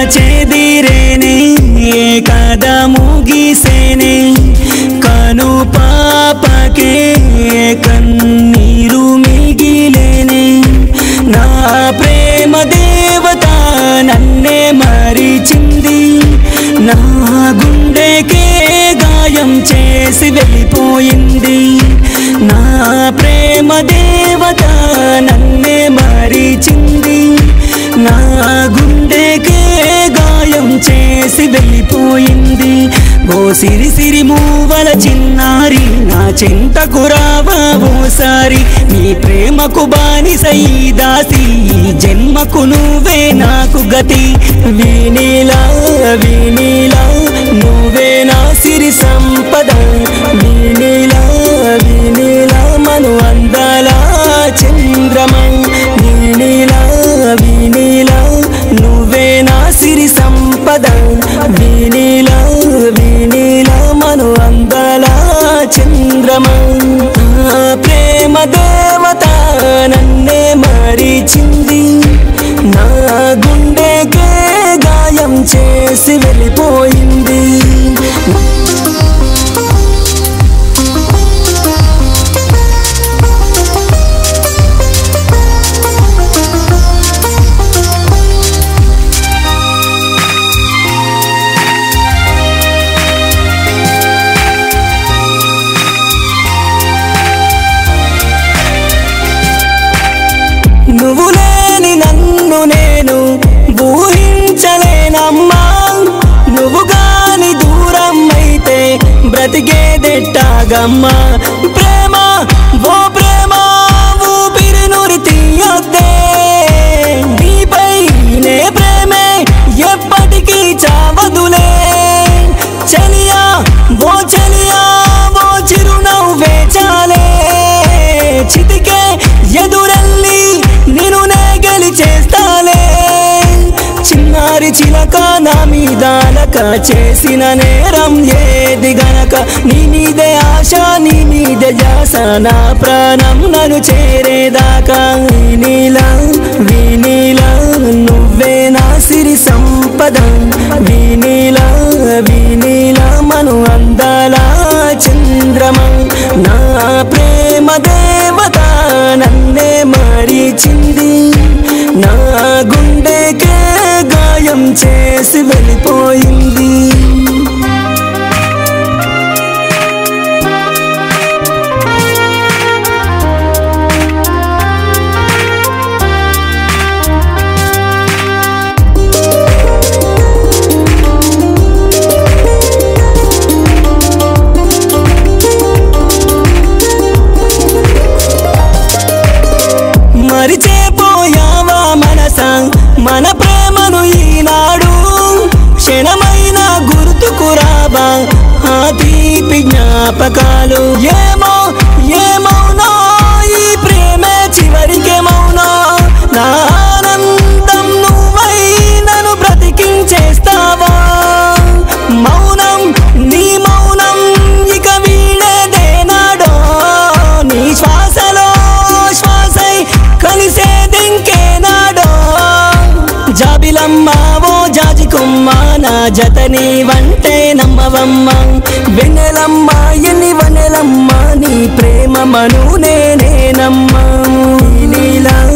చెదిరేనే కథ ముగిసేనే కను పాపకే కన్నీరు మిగిలేనే నా ప్రేమ దేవత నన్నే మరిచింది నా గుండెకే గాయం చేసి వెళ్ళిపోయింది నా ప్రేమ దేవత నన్నే మరిచింది నా గుండెకే గాయం చేసి వెళ్ళిపోయింది ఓ సిరి సిరి మూవల చిన్నారి నా చింతకు రావా ఓసారి నీ ప్రేమకు బానిస ఈ దాసి ఈ జన్మకు నువ్వే నాకు గతి వినీలా వినీలా నువ్వే నా సిరి సంపద వినీలా వినీలా మను అందాల చంద్రమ వినీలా వినీలా నువ్వే నా సిరి సంపద వినీలా వినీలా మను అందాల చంద్రమ ఆ ప్రేమ దేవత నన్నే మరిచింది నా గుండెకే గాయం చేసి వెళ్ళిపోయింది నువ్వు లేని నన్ను నేను ఊహించలేనమ్మా నువ్వు గాని దూరం అయితే బ్రతికేదెట్టాగమ్మా ప్రేమ ఓ ప్రేమ ఊపిరి నురి తీయొద్దే నీపై నే ప్రేమే ఎప్పటికీ చావదులే చలియా ఓ చలియా ఓ చిరునవ్వే చాలే చితికే ఎదురెళ్ళి నిన్ను నే గెలిచేస్తాలే చిన్నారి చిలక నా మీద అలక చేసిన నేరం ఏది గనక నీ మీదే ఆశ నీ మీద జాస నా ప్రాణం నన్ను చేరేదాకా వినీలా వినీలా నువ్వే నా సిరి సంపద వినీలా వినీలా మను అందాల చంద్రమ నా ప్రేమ దేవత నన్నే మరిచింది నా గుండెకే గాయం చేసి వెళ్ళిపోయింది మరిచేపోయావా మనస మన ప్రేమను ఈనాడు క్షణమైన గుర్తుకురావా ఆ తీపి జ్ఞాపకాలు ఏమో ఏమౌనో ఈ ప్రేమే చివరికేమౌనో నా ఆనందం నువ్వై నన్ను బ్రతికించేస్తావా మౌనం నీ మౌనం ఇక వీడేదేనాడో నీ శ్వాసలో శ్వాసై కలిసేదింకేనాడో జాబిలమ్మ ఓ జాజి కొమ్మ నా జతని వంటే నమ్మవమ్మ వెన్నెలమ్మ ఎన్ని వనెలమ్మ నీ ప్రేమ మను నేనేనమ్మ నీలా